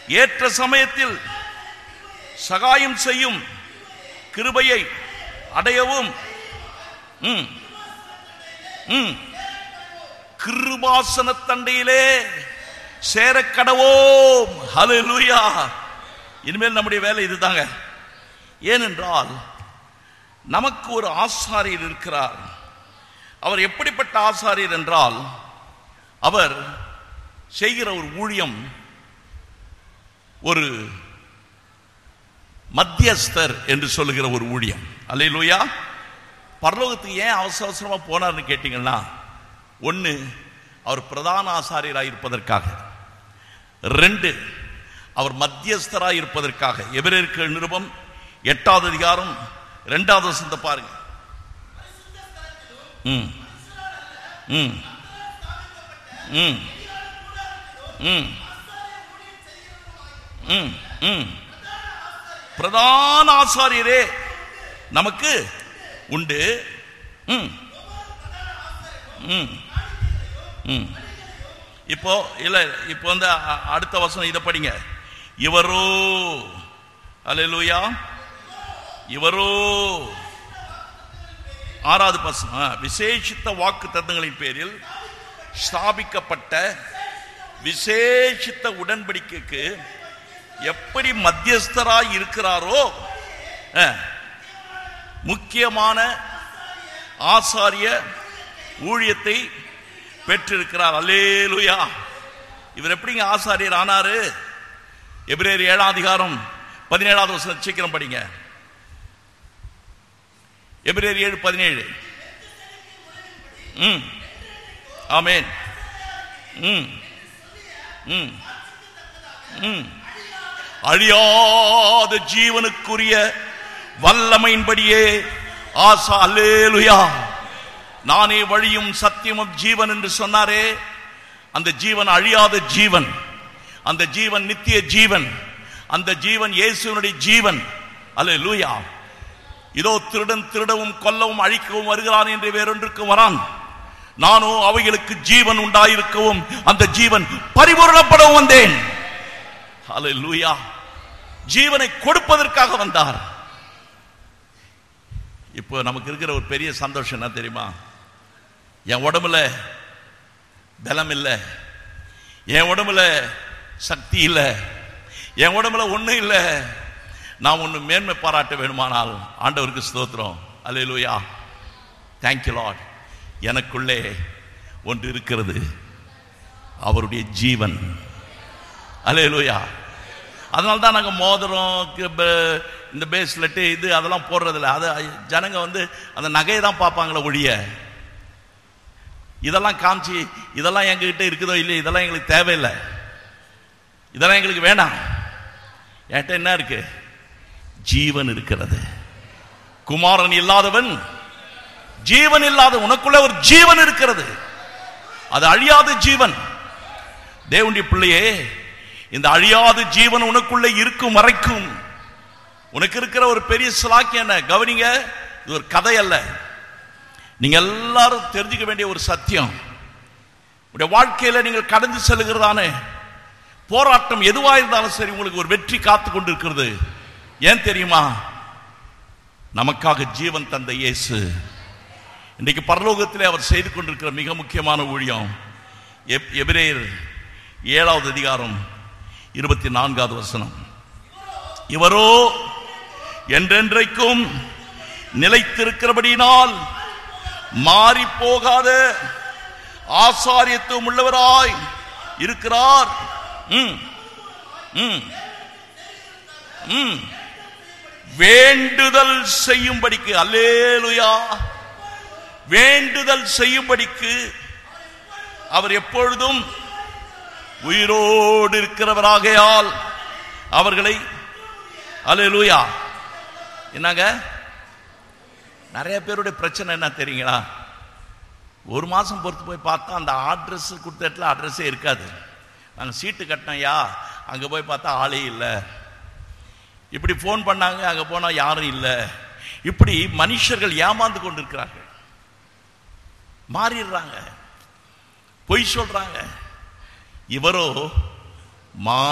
ஏற்ற சமயத்தில் சகாயம் செய்யும் கிருபையை அடையவும் ம், ம், கிருபாசன தண்டையிலே சேரக்கடவோம் ஹalleluya இனிமேல் நம்முடைய வேலை இதுதாங்க ஏனென்றால் நமக்கு ஒரு ஆசாரியர் இருக்கிறார் அவர் எப்படிப்பட்ட ஆசாரியர் என்றால் அவர் செய்கிற ஒரு ஊழியம் ஒரு மத்தியஸ்தர் என்று சொல்லுகிற ஒரு ஊழியம் அல்லையிலூயா பரலோகத்துக்கு ஏன் அவசர அவசரமா போனார்னு கேட்டீங்கன்னா ஒன்று அவர் பிரதான ஆசாரியராக இருப்பதற்காக ரெண்டு அவர் மத்தியஸ்தராக இருப்பதற்காக எபிரேற்கு நிருபம் எட்டாவது அதிகாரம் ரெண்டாவது வசனத்தை பாருங்க ம் ம் ம் ம் ம் ம் பிரதான ஆசாரியரே நமக்கு உண்டு ம் ம் ம் இப்போ இல்ல இப்போ வந்து அ- அடுத்த வசனம் இதை படிங்க இவரோ அல்லேலூயா இவரோ ஆறாவது பசங்க விசேஷித்த வாக்கு தத்தங்களின் பேரில் ஸ்தாபிக்கப்பட்ட விசேஷித்த உடன்படிக்கைக்கு எப்படி மத்தியஸ்தராய் இருக்கிறாரோ அஹ், முக்கியமான ஆசாரிய ஊழியத்தை பெற்றிருக்கிறார் அல்லேலுயா இவர் எப்படிங்க ஆசாரியர் ஆனாரு எபிரேர் ஏழாம் அதிகாரம் பதினேழாவது வருஷம் சீக்கிரம் படிங்க எபிரேர் ஏழு பதினேழு ம் ஆமேன் ம் ம் ம் அழியாத ஜீவனுக்குரிய வல்லமையின்படியே ஆசா அல்லேலுயா நானே வழியும் சத்தியமும் ஜீவன் என்று சொன்னாரே அந்த ஜீவன் அழியாத ஜீவன் அந்த ஜீவன் நித்திய ஜீவன் அந்த ஜீவன் இயேசுவனுடைய ஜீவன் அல்லேலூயா இதோ திருடன் திருடவும் கொல்லவும் அழிக்கவும் வருகிறான் என்று வேறொன்றுக்கும் வரான் நானோ அவைகளுக்கு ஜீவன் உண்டாயிருக்கவும் அந்த ஜீவன் பரிபூரணப்படவும் வந்தேன் ஹalleluya ஜீவனை கொடுப்பதற்காக வந்தார் இப்போ நமக்கு இருக்கிற ஒரு பெரிய சந்தோஷம் என்ன தெரியுமா என் உடம்புல பலம் இல்லை என் உடம்புல சக்தி இல்லை என் உடம்புல ஒண்ணும் இல்லை நான் ஒன்று மேன்மை பாராட்ட வேணுமானால் ஆண்டவருக்கு ஸ்தோத்திரம் அல்லேலூயா தேங்க்யூ லார்ட் எனக்குள்ளே ஒன்று இருக்கிறது அவருடைய ஜீவன் அல்லேலூயா அதனால தான் நாங்கள் மோதிரம் கு- ப- இந்த பேஸ்லெட்டு இது அதெல்லாம் போடுறதில்ல அது ஜனங்க வந்து அந்த நகையை தான் பார்ப்பாங்களே ஒழிய இதெல்லாம் காமிச்சு இதெல்லாம் எங்ககிட்ட இருக்குதோ இல்லையோ இதெல்லாம் எங்களுக்கு தேவையில்லை இதெல்லாம் எங்களுக்கு வேணாம் என்கிட்ட என்ன இருக்கு ஜீவன் இருக்கிறது குமாரன் இல்லாதவன் ஜீவன் இல்லாத உனக்குள்ள ஒரு ஜீவன் இருக்கிறது அது அழியாத ஜீவன் தேவனுடைய பிள்ளையே இந்த அழியாத ஜீவன் உனக்குள்ள இருக்கும் வரைக்கும் உனக்கு இருக்கிற ஒரு பெரிய சிலாக்கியம் என்ன கவனிங்க இது ஒரு கதை அல்ல நீங்க எல்லாரும் தெரிஞ்சுக்க வேண்டிய ஒரு சத்தியம் உடைய வாழ்க்கையில நீங்கள் கடந்து செல்லுகிறதான போராட்டம் எதுவா இருந்தாலும் சரி உங்களுக்கு ஒரு வெற்றி காத்து கொண்டு இருக்கிறது ஏன் தெரியுமா நமக்காக ஜீவன் தந்த இயேசு இன்னைக்கு பரலோகத்திலே அவர் செய்து கொண்டிருக்கிற மிக முக்கியமான ஊழியம் எப்- எபிரேயர் ஏழாவது அதிகாரம் இருபத்தி நான்காவது வசனம் இவரோ என்றென்றைக்கும் நிலைத்திருக்கிறபடியினால் மாறி போகாத ஆசாரியத்துவம் உள்ளவராய் இருக்கிறார் ம், ம், ம். வேண்டுதல் செய்யும்படிக்கு அல்லேலுயா வேண்டுதல் செய்யும்படிக்கு அவர் எப்பொழுதும் உயிரோடு இருக்கிறவராகையால் அவர்களை அல்லேலூயா என்னங்க நிறைய பேருடைய பிரச்சனை என்ன தெரியுங்களா ஒரு மாசம் பொறுத்து போய் பார்த்தா அந்த அட்ரஸ் கொடுத்த இடத்துல அட்ரஸே இருக்காது நாங்கள் சீட்டு கட்டினோம்யா அங்கே போய் பார்த்தா ஆளே இல்லை இப்படி ஃபோன் பண்ணாங்க அங்கே போனால் யாரும் இல்லை இப்படி மனுஷர்கள் ஏமாந்து கொண்டிருக்கிறார்கள் மாறிடுறாங்க பொய் சொல்றாங்க இவரோ மா